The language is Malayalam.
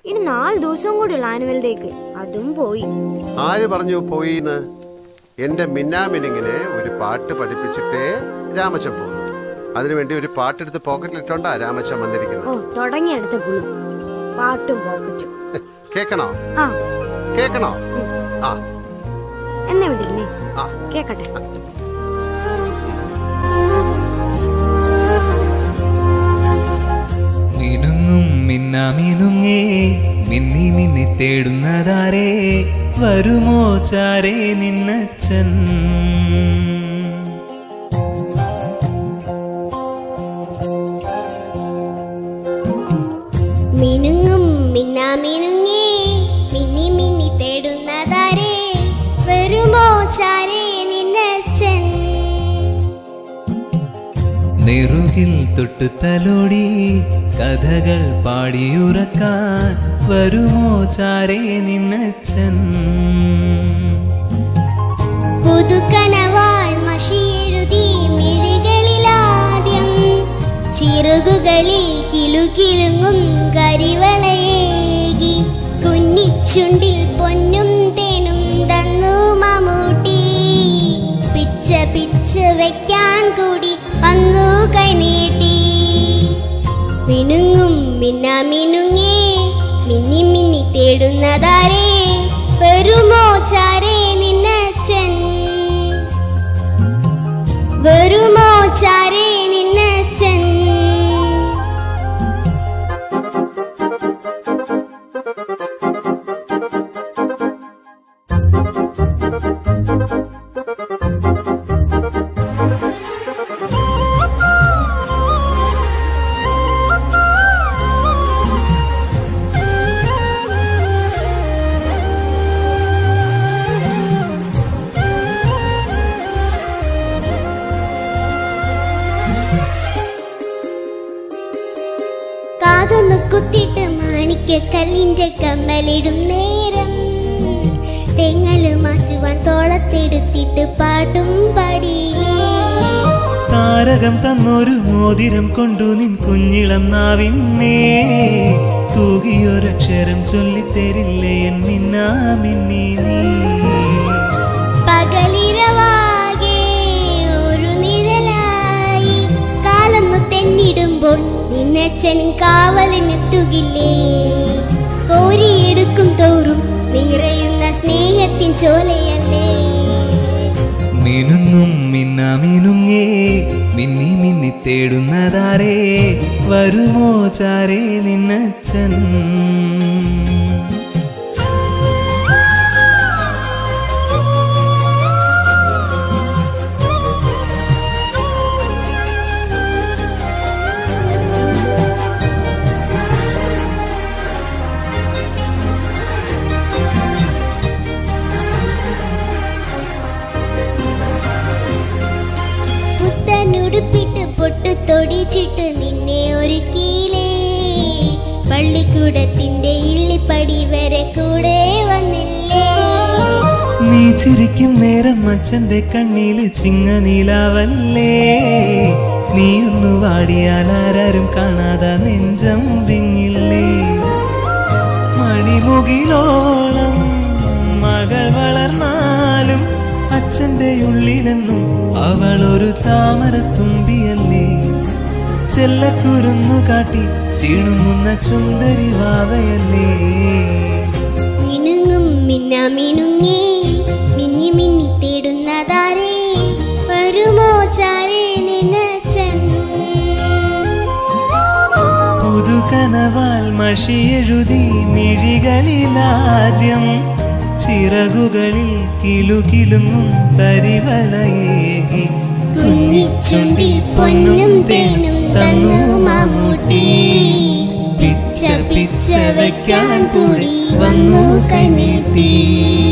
ഇനി നാല് ദിവസവും കൂടിയുള്ള ആനുവൽ ഡേക്ക് അതും പോയി ആര് പറഞ്ഞു പോയിന്ന് എന്റെ മിന്നാമിനിങ്ങിനെ ഒരു പാട്ട് പഠിപ്പിച്ചിട്ടേ രാമച്ചൻ പോകുന്നു അതിനുവേണ്ടി ഒരു പാട്ടെടുത്ത് പോക്കറ്റിലിട്ടോണ്ടാ രാമച്ചൻ ഓ വന്നിരിക്കുന്നത് തുടങ്ങിയെടുത്ത പുളു പാട്ടും പോക്കറ്റും കേക്കണോ ആ കേക്കണോ ആ എന്നെ വിടില്ലേ ആ കേക്കട്ടെ മിനുങ്ങും മിന്നാമിനുങ്ങേ മിന്നി മിന്നി തേടുന്നതാരേ വരുമോ ചാരേ നിന്നച്ചൻ മിനുങ്ങും മിന്നാമിനുങ്ങേ മിന്നി മിന്നി തേടുന്നതാരേ വരുമോ ചാരേ നിന്നച്ചൻ നെറുകിൽ തൊട്ടു തലോടി കഥകൾ പാടിയുറക്കാൻ വരുമോ ചാരേ നിന്നച്ചൻ പുതുക്കനവാൽ മഷിയെഴുതി മിഴികളിലാദ്യം ചിറകുകളിൽ കിലുകിലുങ്ങും കരിവളയേകി കുഞ്ഞിച്ചുണ്ടിൽ പൊന്നും തേനും തന്നു മമ്മൂട്ടി പിച്ച പിച്ച വെക്കാൻ കൂടി വന്നു കൈനീട്ടി മിനുങ്ങും മിന്നാ മിനുങ്ങേ മിന്നി മിന്നി തേടുന്നതാരേ വരുമോ ചാരേ നിന്നച്ചൻ വരുമോ ചാരേ നിന്നച്ചൻ കാതൊന്നു കുത്തിട്ട് മാണിക്ക കല്ലിന്റെ കമ്മലിടും നേരം തെങ്ങല് മാറ്റുവാൻ തോളത്തെടുത്തിട്ട് പാട്ടും പാടിയില്ലേ താരകം തന്നൊരു മോതിരം കൊണ്ടു നിൻ കുഞ്ഞിളം നാവിന്നേ തൂകിയൊരക്ഷരം ചൊല്ലിത്തരില്ലേ എൻ മിന്നാ മിന്നി നീ പകലിരവാകെ ഒരു നിഴലായി കാലൊന്നു തെന്നിടുമ്പോൾ നിന്നച്ഛൻ കാവലിനെത്തുകില്ലേ കോരിയെടുക്കും തോറും നിറയുന്ന സ്നേഹത്തിൻ ചോലയല്ലേ മിനുങ്ങും മിന്നാ മിനുങ്ങേ മിന്നി മിന്നി തേടുന്നതാരേ വരുമോ ചാരേ നിന്നച്ചൻ പുത്തനുടുപ്പിട്ട് പൊട്ടു തൊടിച്ചിട്ട് നിന്നെ ഒരുക്കിയില്ലേ പള്ളിക്കൂടത്തിന്റെ ഇള്ളിപ്പടി വരെ കൂടെ വന്നില്ലേ നീ ചിരിക്കും നേരം അച്ഛന്റെ കണ്ണില് ചിങ്ങനീലാവല്ലേ നീ ഒന്ന് വാടിയാൽ ആരാരും കാണാതെ നെഞ്ചം വിങ്ങില്ലേ മണിമുകിലോളം മകൾ വളർന്നാലും അച്ഛന്റെ ഉള്ളിലെന്നും അവൾ ഒരു താമരത്തുമ്പിയല്ലേ ചെല്ലക്കുരുന്നു കാട്ടി ചീണുങ്ങുന്ന ചുന്ദരി വാവയല്ലേ മിനുങ്ങും മിന്നാ മിനുങ്ങേ മിന്നി മിന്നി തേടുന്നതാരേ വരുമോ ചാരേ നിന്നച്ചൻ പുതുകനവാൽ മഷിയെഴുതി മിഴികളിലാദ്യം ചിറകുകളിൽ കിലുകിലുങ്ങും തരിവളയേകി കുഞ്ഞിച്ചുണ്ടിൽ പൊന്നും തേനും തന്നു മമ്മൂട്ടി പിച്ച പിച്ച വയ്ക്കാൻ കൂടി വന്നു കൈനീട്ടി